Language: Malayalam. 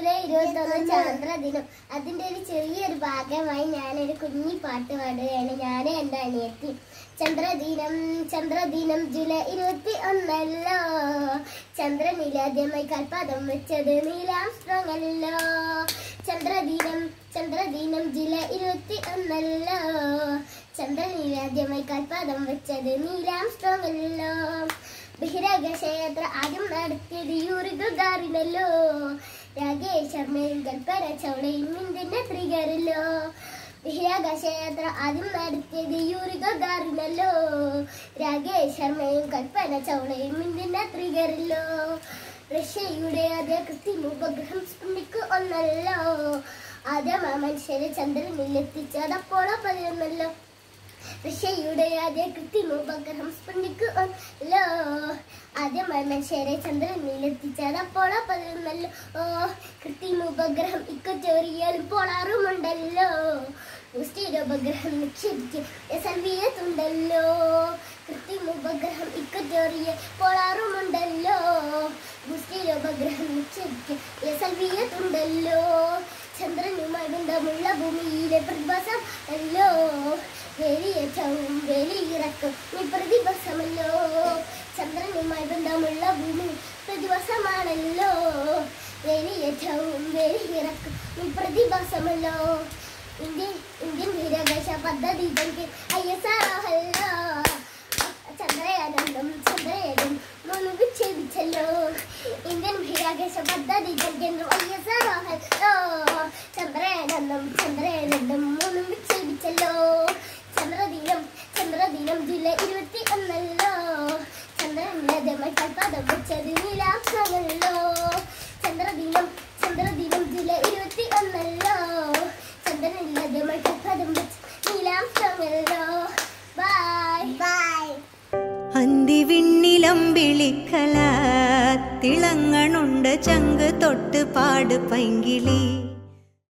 ജൂലൈ ഇരുപത്തൊന്ന് ചന്ദ്രദിനം അതിന്റെ ഒരു ചെറിയൊരു ഭാഗമായി ഞാനൊരു കുഞ്ഞി പാട്ട് പാടുകയാണ് ഞാൻ എൻ്റെ അനിയത്തി ചന്ദ്രദിനം ചന്ദ്രദിനം ജൂലൈ ഇരുപത്തി ഒന്നല്ലോ ചന്ദ്രനിലാദ്യമായി കൽപ്പാദം വെച്ചത് നീലാംസ്ട്രോങ് അല്ലോ ചന്ദ്രദിനം ചന്ദ്രദിനം ജൂലൈ ഇരുപത്തി ഒന്നല്ലോ ചന്ദ്രനിലാദ്യമായി കൽപ്പാദം വെച്ചത് നീലാംസ്ട്രോങ് അല്ലോ ബഹിരാകാശയാത്ര ആദ്യം നടത്തിയത് യൂറി ഗഗാറിനല്ലോ രാകേഷ് ശർമ്മയും കൽപ്പന ചൗളയും ഇന്ത്യൻ ത്രികരല്ലോ ബഹിരാകാശയാത്ര ആദ്യം നടത്തിയത് യൂറി ഗഗാറിനല്ലോ രാകേഷ് ശർമ്മയും കൽപ്പന ചൗളയും ഇന്ത്യൻ ത്രികരല്ലോ റഷ്യയുടെ ആദ്യ കൃത്രിമ ഉപഗ്രഹം സ്പുണ്ണിക്ക് ഒന്നല്ലോ ആദ്യം ആ മനുഷ്യരെ ചന്ദ്രനിൽ എത്തിച്ചത് അപ്പോളോ പതിനൊന്നല്ലോ റഷ്യയുടെ ആദ്യ കൃത്രിമ ഉപഗ്രഹം സ്പുണ്ണിക്ക് ഒന്നല്ലോ ആദ്യമായി മനുഷ്യരെ ചന്ദ്രനിൽ എത്തിച്ചത് അപ്പോളോ പതിനൊന്നല്ലോ ഓ കൃത്രിമ ഉപഗ്രഹം ഇക്കച്ചേറിയാലും പോളാറുമുണ്ടല്ലോ ബൂസ്റ്റീർ ഉപഗ്രഹം നിക്ഷേപിച്ച് എസ് എൽ വി എത്തുണ്ടല്ലോ കൃത്രിമ ഉപഗ്രഹം ഇക്കച്ചേറിയ പോളാറുമുണ്ടല്ലോ ബൂസ്റ്റീർ ഉപഗ്രഹം നിക്ഷേപിച്ച് എസ് എൽ വി എത്തുണ്ടല്ലോ ചന്ദ്രനുമായി ബന്ധമുള്ള ഭൂമിയിലെ പ്രതിഭാസം അല്ലോ വേലിയേറ്റവും വേലിയിറക്കും നീ പ്രതിഭാസമല്ലോ ചന്ദ്രനുമായി ബന്ധമുള്ള ഭൂമി പ്രതിഭാസമാണല്ലോ വേലിയേറ്റവും വേലിയിറക്കും നീ പ്രതിഭാസമല്ലോ ഇന്ത്യൻ ഇന്ത്യൻ ബഹിരാകാശ പദ്ധതി ഐ എസ് ആർ ചന്ദ്രയാനും ചന്ദ്രയാനും മൂന്ന് വിക്ഷേപിച്ചല്ലോ ഇന്ത്യൻ ബഹിരാകാശ പദ്ധതി കേന്ദ്രം ഐ എസ് ആർ ചന്ദ്രയാനും ചന്ദ്രയാനും മൂന്നും വിക്ഷേപിച്ചല്ലോ ചന്ദ്രദിനം ചന്ദ്രദിനം ജൂലൈ ഇരുപത്തി ഒന്നല്ലോ ചന്ദ്രനിലതമായി കൽപ്പാദം വെച്ചത് നീലാംശമല്ലോ ചന്ദ്രദിനം ചന്ദ്രദിനം ജൂലൈ ഇരുപത്തി ഒന്നല്ലോ ചന്ദ്രനിലതമായി കൽപ്പാദം വെച്ച് നീലാംശമല്ലോ ബൈ ബൈ അന്തിവിണ്ണിലമ്പിളിക്കല തിളങ്ങണുണ്ട് ചങ്ക് തൊട്ട് പാട് പൈങ്കിളി